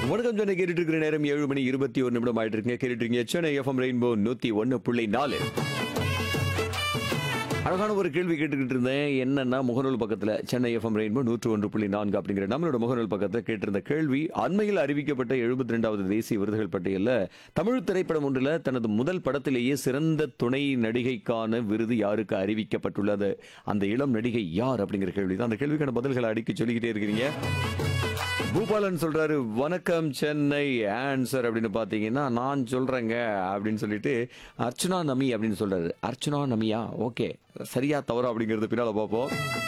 வணக்கம் சென்னை கேட்டுட்டு இருக்கிற நேரம் ஏழு மணி இருபத்தி ஒரு நிமிடம் ஆயிட்டு இருக்கீங்க கேட்டுட்டு இருக்கீங்க சென்னை எஃப்எம் ரெயின்போ நூத்தி ஒன்னு புள்ளி நாலு அழகான ஒரு கேள்வி கேட்டுக்கிட்டு இருந்தேன் என்னன்னா முகநூல் பக்கத்துல சென்னை எஃப்எம் ரெயின்போ நூற்று ஒன்று புள்ளி நான்கு அப்படிங்கிற நம்மளோட முகநூல் பக்கத்தில் கேட்டிருந்த கேள்வி அண்மையில் அறிவிக்கப்பட்ட எழுபத்தி ரெண்டாவது தேசிய விருதுகள் பட்டியலில் தமிழ் திரைப்படம் ஒன்றில் தனது முதல் படத்திலேயே சிறந்த துணை நடிகைக்கான விருது யாருக்கு அறிவிக்கப்பட்டுள்ளது அந்த இளம் நடிகை யார் அப்படிங்கிற கேள்வி தான் அந்த கேள்விக்கான பதில்களை அடிக்க சொல்லிக்கிட்டே இருக்கிறீங்க பூபாலன் சொல்றாரு வணக்கம் சென்னை ஆன்சர் அப்படின்னு பாத்தீங்கன்னா நான் சொல்றேங்க அப்படின்னு சொல்லிட்டு அர்ச்சனா நமி அப்படின்னு சொல்றாரு அர்ச்சனா நமியா ஓகே சரியா தவறா அப்படிங்கறது பின்னால பார்ப்போம்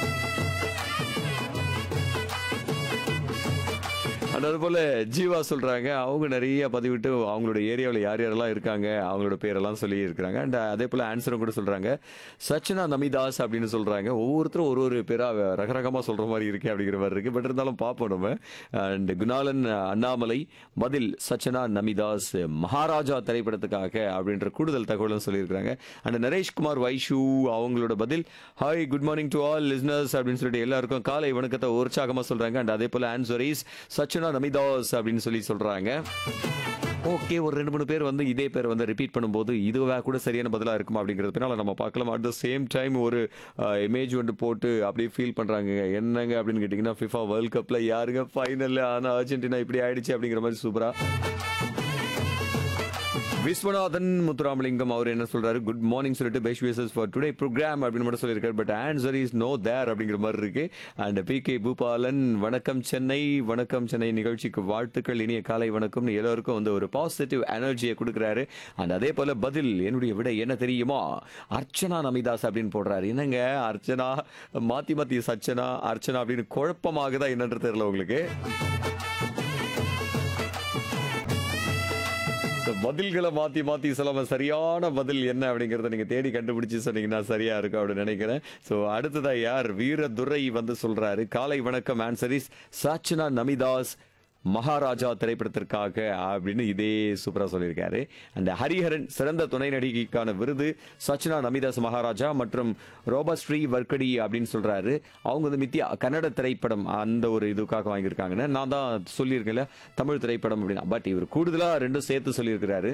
And அது போல ஜீவா சொல்றாங்க அவங்க நிறைய பதிவிட்டு அவங்களோட ஏரியாவில் யார் யாரெல்லாம் இருக்காங்க அவங்களோட பேரெல்லாம் சொல்லி இருக்கிறாங்க அண்ட் அதே போல ஆன்சரும் கூட சொல்றாங்க சச்சனா நமிதாஸ் அப்படின்னு சொல்றாங்க ஒவ்வொருத்தரும் ஒரு ஒரு பேரா ரகரகமா சொல்ற மாதிரி இருக்கு அப்படிங்கிற மாதிரி இருக்கு பட் இருந்தாலும் பார்ப்போம் நம்ம அண்ட் குணாலன் அண்ணாமலை பதில் சச்சனா நமிதாஸ் மகாராஜா திரைப்படத்துக்காக அப்படின்ற கூடுதல் தகவலும் சொல்லியிருக்காங்க அண்ட் நரேஷ்குமார் வைஷு அவங்களோட பதில் hi good morning to all listeners அப்படின்னு சொல்லிட்டு எல்லாருக்கும் காலை வணக்கத்தை உற்சாகமா சொல்றாங்க அண்ட் அதே போல ஆன்சர் இஸ் சச்சனா நமிதாஸ் அப்படின்னு சொல்லி சொல்றாங்க ஓகே ஒரு ரெண்டு மூணு பேர் வந்து இதே பேர் வந்து ரிப்பீட் பண்ணும்போது இதுவா கூட சரியான பதிலா இருக்குமா அப்படிங்கிறதுனால நம்ம பார்க்கலாம் அட் த சேம் டைம் ஒரு இமேஜ் வந்து போட்டு அப்படியே ஃபீல் பண்றாங்க என்னங்க அப்படின்னு கேட்டிங்கன்னா ஃபிஃபா வேர்ல்ட் கப்ல யாருங்க ஃபைனல்ல ஆனா அர்ஜென்டினா இப்படி ஆயிடுச்சு அப்படிங்கிற மாதிரி சூப்பரா விஸ்வநாதன் முத்துராமலிங்கம் அவர் என்ன சொல்றாரு குட் மார்னிங் சொல்லிட்டு best wishes for today program அப்படின்னு மட்டும் சொல்லியிருக்காரு but answer is no there அப்படிங்கிற மாதிரி இருக்கு அண்ட் பி கே பூபாலன் வணக்கம் சென்னை வணக்கம் சென்னை நிகழ்ச்சிக்கு வாழ்த்துக்கள் இனிய காலை வணக்கம்னு எல்லோருக்கும் வந்து ஒரு பாசிட்டிவ் எனர்ஜியை கொடுக்குறாரு அண்ட் அதே போல பதில் என்னுடைய விட என்ன தெரியுமா அர்ச்சனா நமிதாஸ் அப்படின்னு போடுறாரு என்னங்க அர்ச்சனா மாத்தி மாத்தி சச்சனா அர்ச்சனா அப்படின்னு குழப்பமாகுதா என்னன்றது தெரியல உங்களுக்கு So, பதில்களை மாத்தி மாத்தி சொல்லாம சரியான பதில் என்ன அப்படிங்கறத நீங்க தேடி கண்டுபிடிச்சு சொன்னீங்கன்னா சரியா இருக்கும் அப்படின்னு நினைக்கிறேன் சோ அடுத்ததா யார் வீரதுரை வந்து சொல்றாரு காலை வணக்கம் ஆன்சர் இஸ் சாச்சனா நமிதாஸ் மகாராஜா திரைப்படத்திற்காக அப்படின்னு இதே சூப்பரா சொல்லியிருக்காரு அந்த ஹரிஹரன் சிறந்த துணை நடிகைக்கான விருது சச்சனா நமிதாஸ் மகாராஜா மற்றும் ரோபஸ்ரீ வர்க்கடி அப்படின்னு சொல்றாரு அவங்க வந்து மித்தியா கன்னட திரைப்படம் அந்த ஒரு இதுக்காக வாங்கியிருக்காங்கன்னு நான் தான் சொல்லியிருக்கேன்ல தமிழ் திரைப்படம் அப்படின்னா பட் இவர் கூடுதலா ரெண்டும் சேர்த்து சொல்லியிருக்கிறாரு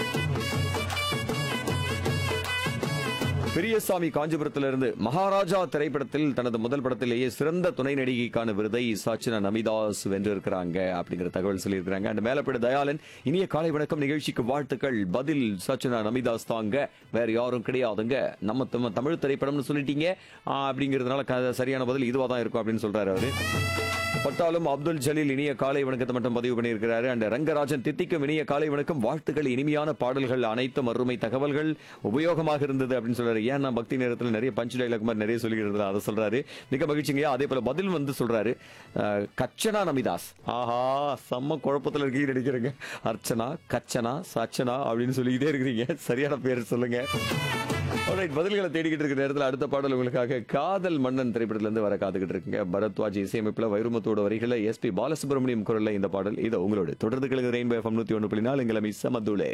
பெரியசாமி காஞ்சிபுரத்திலிருந்து இருந்து மகாராஜா திரைப்படத்தில் தனது முதல் படத்திலேயே சிறந்த துணை நடிகைக்கான விருதை சாச்சினா நமிதாஸ் வென்றிருக்கிறாங்க அப்படிங்கிற தகவல் சொல்லியிருக்கிறாங்க அந்த மேலப்பட தயாளன் இனிய காலை வணக்கம் நிகழ்ச்சிக்கு வாழ்த்துக்கள் பதில் சாச்சினா நமிதாஸ் தாங்க வேற யாரும் கிடையாதுங்க நம்ம தம்- தமிழ் திரைப்படம்னு சொல்லிட்டீங்க ஆ, அப்படிங்கிறதுனால க- சரியான பதில் இதுவா தான் இருக்கும் அப்படின்னு சொல்றாரு அவரு பட்டாலும் அப்துல் ஜலீல் இனிய காலை வணக்கத்தை மட்டும் பதிவு பண்ணியிருக்கிறாரு அண்ட் ரங்கராஜன் தித்திக்கும் இனிய காலை வணக்கம் வாழ்த்துக்கள் இனிமையான பாடல்கள் அனைத்தும் அருமை தகவல்கள் உபயோகமாக இருந்தது அப்படின்னு சொல்றாரு ஏன் நான் பக்தி நேரத்தில் நிறைய பஞ்ச் டைலாக் மாதிரி நிறைய சொல்லிக்கிறது அதை சொல்றாரு மிக மகிழ்ச்சிங்க அதே போல பதில் வந்து சொல்றாரு அஹ், கச்சனா நமிதாஸ் ஆஹா செம்ம குழப்பத்தில் இருக்கீங்க நினைக்கிறேங்க அர்ச்சனா கச்சனா சச்சனா அப்படின்னு சொல்லிக்கிட்டே இருக்கிறீங்க சரியான பேர் சொல்லுங்க Alright, பதில்களை தேடிக்கிட்டு இருக்கிற நேரத்தில் அடுத்த பாடல் உங்களுக்காக காதல் மன்னன் திரைப்படத்துல இருந்து வர காத்துக்கிட்டு இருக்குங்க பரத்வாஜ் இசையமைப்புல வைரமுத்தோட வரிகளை எஸ்பி பாலசுப்ரமணியம் குரல்ல இந்த பாடல் இதை உங்களோட தொடர்ந்து கிழங்கு ரெயின்போ எஃப்எம் நூத்தி ஒன்று புள்ளி நாலு எங்களை மிஸ் மதுளே